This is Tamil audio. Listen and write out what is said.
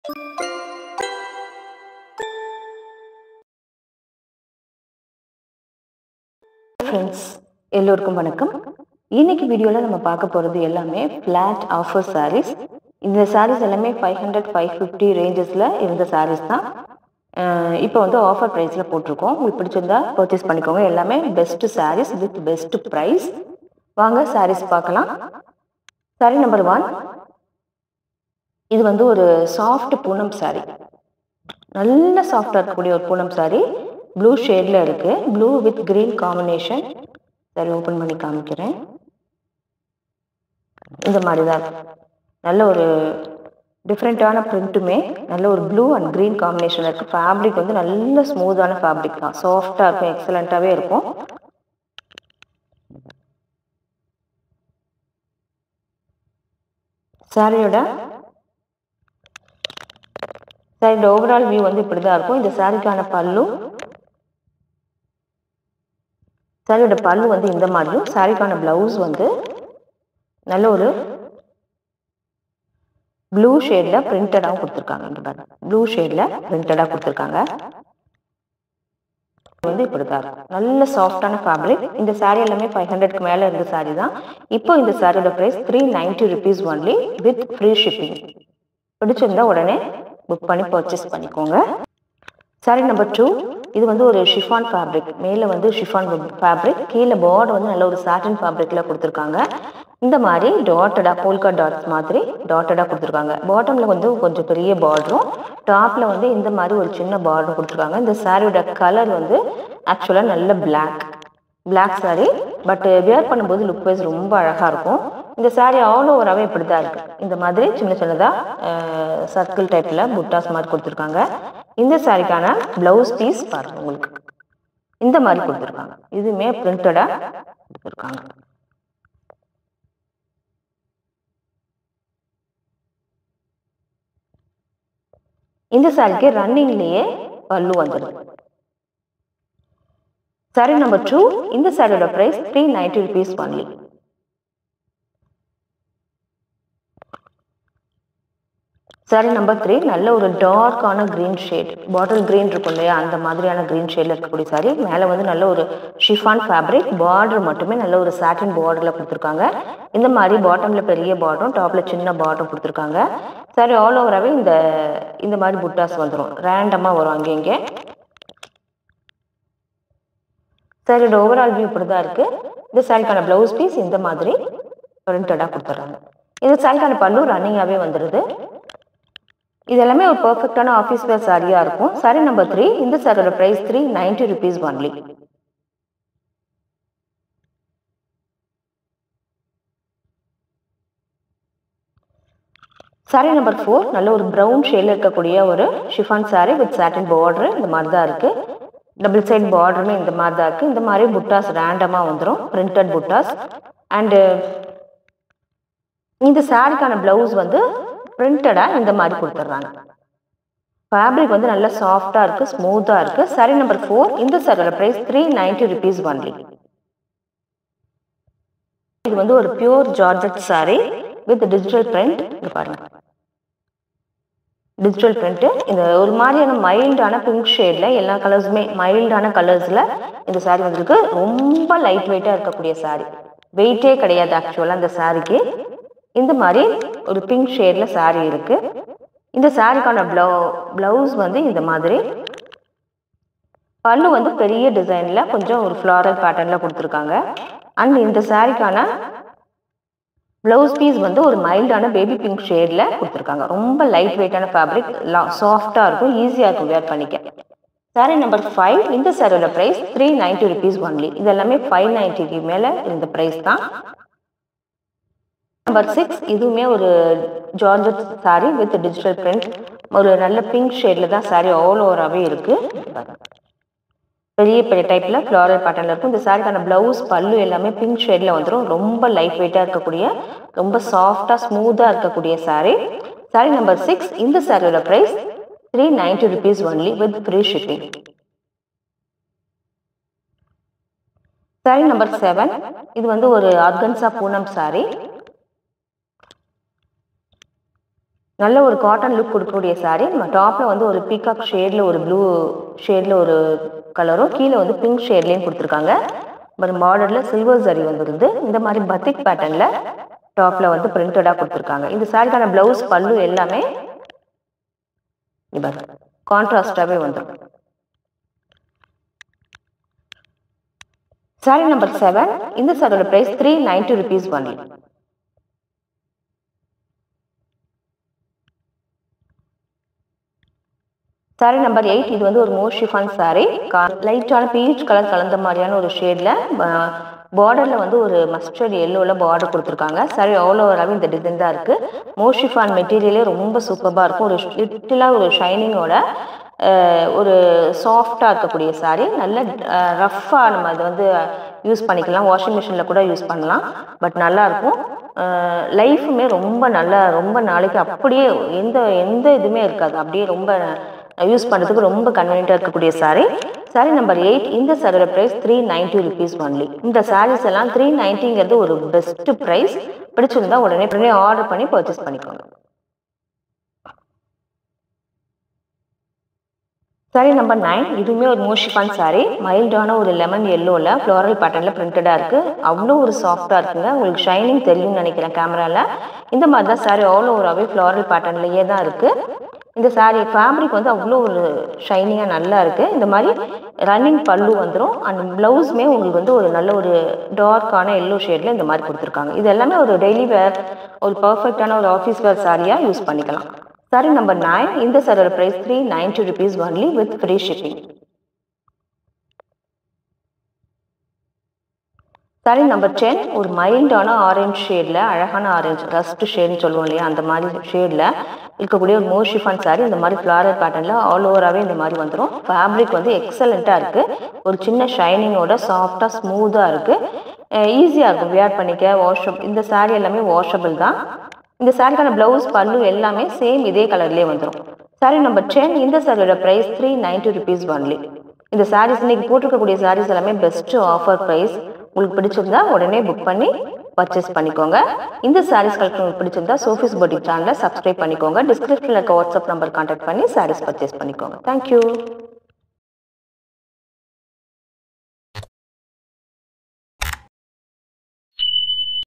ஃப்ரெண்ட்ஸ் எல்லோருக்கும் வணக்கம் இன்னைக்கு வீடியோவில் நம்ம பார்க்க போகிறது எல்லாமே ஃப்ளாட் ஆஃபர் sarees இந்த sarees எல்லாமே ஃபைவ் ஹண்ட்ரட் ஃபைவ் ஃபிஃப்டி ரேஞ்சஸில் இருந்த sarees தான் இப்போ வந்து ஆஃபர் ப்ரைஸில் போட்டிருக்கோம் உங்களுக்கு பிடிச்சிருந்தா பர்ச்சேஸ் பண்ணிக்கோங்க எல்லாமே best sarees with best price வாங்க sarees பார்க்கலாம் saree நம்பர் ஒன் இது வந்து ஒரு சாஃப்ட் பூனம் saree நல்ல சாஃப்டாக இருக்கக்கூடிய ஒரு பூனம் saree ப்ளூ ஷேடில் இருக்குது ப்ளூ வித் கிரீன் காம்பினேஷன் சரி ஓப்பன் பண்ணி காமிக்கிறேன் இந்த மாதிரி தான் இருக்கு. நல்ல ஒரு டிஃப்ரெண்ட்டான பிரிண்ட்டுமே நல்ல ஒரு ப்ளூ அண்ட் க்ரீன் காம்பினேஷன் இருக்குது ஃபேப்ரிக் வந்து நல்ல ஸ்மூத்தான ஃபேப்ரிக் தான் சாஃப்டாக இருக்கும் எக்ஸலண்ட்டாகவே இருக்கும் சாரியோட சாரியோட ஓவரால் வியூ வந்து இப்படி தான் இருக்கும் இந்த சாரிக்கான பல்லு சாரியோட பல்லு வந்து இந்த மாதிரியும் சாரிக்கான பிளவுஸ் வந்து நல்ல ஒரு ப்ளூ ஷேடில் பிரிண்டடாகவும் கொடுத்துருக்காங்க இங்கே பாருங்க ப்ளூ ஷேடில் பிரிண்டடாக கொடுத்துருக்காங்க வந்து இப்படி தான் இருக்கும் நல்ல சாஃப்டான ஃபேப்ரிக் இந்த saree எல்லாமே ஃபைவ் ஹண்ட்ரட்க்கு மேலே இருந்த saree தான் இப்போ இந்த சாரியோட price three ninety rupees only with free shipping பிடிச்சிருந்தா உடனே புக் பண்ணி பர்ச்சேஸ் பண்ணிக்கோங்க சாரி நம்பர் டூ இது வந்து ஒரு ஷிஃபான் ஃபேப்ரிக் மேலே வந்து ஷிஃபான் ஃபேப்ரிக் கீழே பார்டர் வந்து நல்ல ஒரு சாட்டன் ஃபேப்ரிக்கில் கொடுத்துருக்காங்க இந்த மாதிரி டாட்டடாக போல்கா டாட்ஸ் மாதிரி டாட்டடாக கொடுத்துருக்காங்க பாட்டமில் வந்து கொஞ்சம் பெரிய பார்டரும் டாப்பில் வந்து இந்த மாதிரி ஒரு சின்ன பார்டரும் கொடுத்துருக்காங்க இந்த சாரியோட கலர் வந்து ஆக்சுவலாக நல்ல black black saree but wear பண்ணும்போது லுக் வைஸ் ரொம்ப அழகாக இருக்கும் இந்த saree ஆல் ஓவராகவே இப்படி தான் இருக்குது இந்த மாதிரி சின்ன சின்னதாக சர்க்கிள் டைப்பில் புட்டாஸ் மாதிரி கொடுத்துருக்காங்க இந்த சாரிக்கான ப்ளவுஸ் பீஸ் பாருங்க உங்களுக்கு இந்த மாதிரி கொடுத்துருக்காங்க இதுவுமே பிரிண்டடாக கொடுத்துருக்காங்க இந்த சாரிக்கு ரன்னிங்லேயே பல்லு வந்துடுது சாரி நம்பர் டூ இந்த சாரியோட price three ninety rupees only sari number three நல்ல ஒரு டார்க்கான க்ரீன் ஷேட் பாட்டில் க்ரீன் இருக்கும் இல்லையா அந்த மாதிரியான க்ரீன் ஷேடில் இருக்கக்கூடிய சாரி மேலே வந்து நல்ல ஒரு ஷிஃபான் ஃபேப்ரிக் பார்டர் மட்டுமே நல்ல ஒரு சாட்டின் பார்டரில் கொடுத்துருக்காங்க இந்த மாதிரி பாட்டமில் பெரிய பார்டரும் டாப்பில் சின்ன பார்டரும் கொடுத்துருக்காங்க சாரி ஆல் ஓவராகவே இந்த இந்த மாதிரி புட்டாஸ் வந்துடும் ரேண்டமாக வரும் அங்கே இங்கே சாரியோட ஓவரால் வியூ இப்படி தான் இருக்குது இந்த சாரிக்கான ப்ளவுஸ் பீஸ் இந்த மாதிரி பிரிண்டடாக கொடுத்துட்றாங்க இந்த சாரிக்கான பல்லு ரன்னிங்காகவே வந்துடுது இது எல்லாமே ஒரு பர்ஃபெக்டான ஆஃபீஸ் வேர் சாரியாக இருக்கும் சாரி நம்பர் த்ரீ இந்த சாரியோட price three ninety rupees only sari number four நல்ல ஒரு ப்ரௌன் ஷேடில் இருக்கக்கூடிய ஒரு chiffon sari with satin border இந்த மாதிரி தான் இருக்குது டபுள் சைட் பார்டருமே இந்த மாதிரி தான் இருக்குது இந்த மாதிரி புட்டாஸ் ரேண்டமாக வந்துடும் பிரிண்டட் புட்டாஸ் அண்டு இந்த சாரிக்கான ப்ளவுஸ் வந்து பிரிண்டடாக இந்த மாதிரி கொடுத்துட்றாங்க ஃபேப்ரிக் வந்து நல்லா சாஃப்டாக இருக்குது ஸ்மூத்தாக இருக்குது சாரி நம்பர் ஃபோர் இந்த சாரியோட price three ninety rupees only இது வந்து ஒரு pure georgette sari with digital print இது பாருங்க டிஜிட்டல் பிரிண்ட்டு இந்த ஒரு மாதிரியான மைல்டான பிங்க் ஷேடில் எல்லா கலர்ஸுமே மைல்டான கலர்ஸில் இந்த சாரீ வந்திருக்கு ரொம்ப லைட் வெயிட்டாக இருக்கக்கூடிய சாரீ வெயிட்டே கிடையாது ஆக்சுவலாக அந்த சாரிக்கு இந்த மாதிரி ஒரு பிங்க் ஷேடில் சாரீ இருக்குது இந்த சாரிக்கான ப்ளவு ப்ளவுஸ் வந்து இந்த மாதிரி பல்லு வந்து பெரிய டிசைனில் கொஞ்சம் ஒரு ஃப்ளாரல் பேட்டர்னில் கொடுத்துருக்காங்க அண்ட் இந்த சாரிக்கான ப்ளவுஸ் பீஸ் வந்து ஒரு மைல்டான பேபி பிங்க் ஷேடில் கொடுத்துருக்காங்க ரொம்ப லைட் வெயிட்டான ஃபேப்ரிக் சாஃப்டாக இருக்கும் ஈஸியாக இருக்கும் வேர் பண்ணிக்க சாரி நம்பர் ஃபைவ் இந்த சாரியோட price three ninety rupees only இது எல்லாமே ஃபைவ் நைன்ட்டிக்கு மேலே இந்த ப்ரைஸ் தான் நம்பர் சிக்ஸ் இதுவுமே ஒரு georgette sari with digital print ஒரு நல்ல பிங்க் ஷேடில் தான் சாரி ஆல் ஓவராகவே இருக்குது பெரிய பெரிய டைப்பில் ஃப்ளாரல் பேட்டர்னில் இருக்கும் இந்த சாரிக்கான ப்ளவுஸ் பல்லு எல்லாமே பிங்க் ஷேடில் வந்துடும் ரொம்ப லைட் வெயிட்டாக இருக்கக்கூடிய ரொம்ப சாஃப்டாக ஸ்மூத்தாக இருக்கக்கூடிய சாரீ சாரி நம்பர் சிக்ஸ் இந்த சாரியோட price three ninety rupees only with free shipping sari number seven இது வந்து ஒரு ஆர்கன்சா பூனம் சாரி நல்ல ஒரு காட்டன் லுக் கொடுக்கக்கூடிய saree நம்ம டாப்பில் வந்து ஒரு பீகாக் ஷேடில் ஒரு ப்ளூ ஷேடில் ஒரு கலரும் கீழே வந்து பிங்க் ஷேட்லேயும் கொடுத்துருக்காங்க பட் பார்டரில் சில்வர் சரி வந்துருது இந்த மாதிரி பத்திக் பேட்டர்னில் டாப்பில் வந்து பிரிண்டடாக கொடுத்துருக்காங்க இந்த சாரிக்கான ப்ளவுஸ் பல்லு எல்லாமே கான்ட்ராஸ்டாகவே வந்துடும் சாரி நம்பர் செவன் இந்த சாரியோட price three ninety rupees only sari number eight இது வந்து ஒரு மோர் ஷிஃபான் சாரி லைட்டான பீச் கலர் கலந்த மாதிரியான ஒரு ஷேடில் பார்டரில் வந்து ஒரு மஸ்டர்ட் எல்லோவில் பார்டர் கொடுத்துருக்காங்க சாரி ஆல் ஓவராகவே இந்த டிசைன் தான் இருக்குது மோர் ஷிஃபான் மெட்டீரியலே ரொம்ப சூப்பராக இருக்கும் ஒரு லிட்டிலாக ஒரு ஷைனிங்கோட ஒரு சாஃப்டாக இருக்கக்கூடிய சாரி நல்ல ரஃப்பாக நம்ம அதை வந்து யூஸ் பண்ணிக்கலாம் வாஷிங் மிஷினில் கூட யூஸ் பண்ணலாம் பட் நல்லாயிருக்கும் லைஃபுமே ரொம்ப நல்லா ரொம்ப நாளைக்கு அப்படியே எந்த எந்த இதுவுமே இருக்காது அப்படியே ரொம்ப யூஸ் பண்ணுறதுக்கு ரொம்ப கன்வீனியண்ட்டாக இருக்கக்கூடிய சாரி சாரி நம்பர் எயிட் இந்த சாரியோட price three ninety rupees only இந்த சாரீஸ் எல்லாம் த்ரீ நைன்ட்டிங்கிறது ஒரு பெஸ்ட் ப்ரைஸ் பிடிச்சிருந்தா உடனே உடனே ஆர்டர் பண்ணி பர்ச்சேஸ் பண்ணிக்கோங்க சாரி நம்பர் நைன் இதுவுமே ஒரு மோஷிஃபான் சாரி மைல்டான ஒரு லெமன் எல்லோவில் ஃப்ளோரல் பேட்டர்னில் பிரிண்டடாக இருக்குது அவ்வளோ ஒரு சாஃப்டாக இருக்குங்க உங்களுக்கு ஷைனிங் தெரியும்னு நினைக்கிறேன் கேமராவில் இந்த மாதிரி தான் சாரி ஆல் ஓவராகவே ஃப்ளோரல் பேட்டர்ன்லேயே தான் இருக்குது இந்த சாரீ ஃபேப்ரிக் வந்து அவ்வளோ ஒரு ஷைனிங்காக நல்லா இருக்குது இந்த மாதிரி ரன்னிங் பல்லு வந்துடும் அண்ட் ப்ளவுஸுமே உங்களுக்கு வந்து ஒரு நல்ல ஒரு டார்க்கான எல்லோ ஷேடில் இந்த மாதிரி கொடுத்துருக்காங்க இது எல்லாமே ஒரு டெய்லி வேர் ஒரு பர்ஃபெக்டான ஒரு ஆஃபீஸ் வேர் சாரியாக யூஸ் பண்ணிக்கலாம் சாரி நம்பர் நைன் இந்த சாரியோட price three ninety rupees only with free shipping sari number ten ஒரு மைல்டான ஆரஞ்சு ஷேடில் அழகான ஆரஞ்சு ரஸ்ட் ஷேட்னு சொல்லுவோம் இல்லையா அந்த மாதிரி ஷேடில் இருக்கக்கூடிய ஒரு மோர் ஷிஃபான் சாரி இந்த மாதிரி ஃப்ளாரல் பேட்டர்னில் ஆல் ஓவராகவே இந்த மாதிரி வந்துடும் ஃபேப்ரிக் வந்து எக்ஸலண்ட்டாக இருக்குது ஒரு சின்ன ஷைனிங்கோட சாஃப்டாக ஸ்மூத்தாக இருக்குது ஈஸியாக இருக்கும் வியர் பண்ணிக்க வாஷப் இந்த சாரி எல்லாமே வாஷபிள் தான் இந்த சாரிக்கான ப்ளவுஸ் பல்லு எல்லாமே சேம் இதே கலர்லேயே வந்துடும் சாரி நம்பர் டென் இந்த சாரியோட price three ninety rupees only இந்த சாரீஸ் இன்னைக்கு போட்டிருக்கக்கூடிய சாரீஸ் எல்லாமே பெஸ்ட் ஆஃபர் ப்ரைஸ் உங்களுக்கு பிடிச்சிருந்தா உடனே புக் பண்ணி பர்ச்சேஸ் பண்ணிக்கோங்க இந்த சாரீஸ் கலெக்ஷன் உங்களுக்கு பிடிச்சிருந்தா சோஃபிஸ் பொட்டிக் சேனலை சப்ஸ்கிரைப் பண்ணிக்கோங்க டிஸ்கிரிப்ஷனில் இருக்க வாட்ஸ்அப் நம்பர் கான்டாக்ட் பண்ணி சாரீஸ் பர்ச்சேஸ் பண்ணிக்கோங்க தேங்க்யூ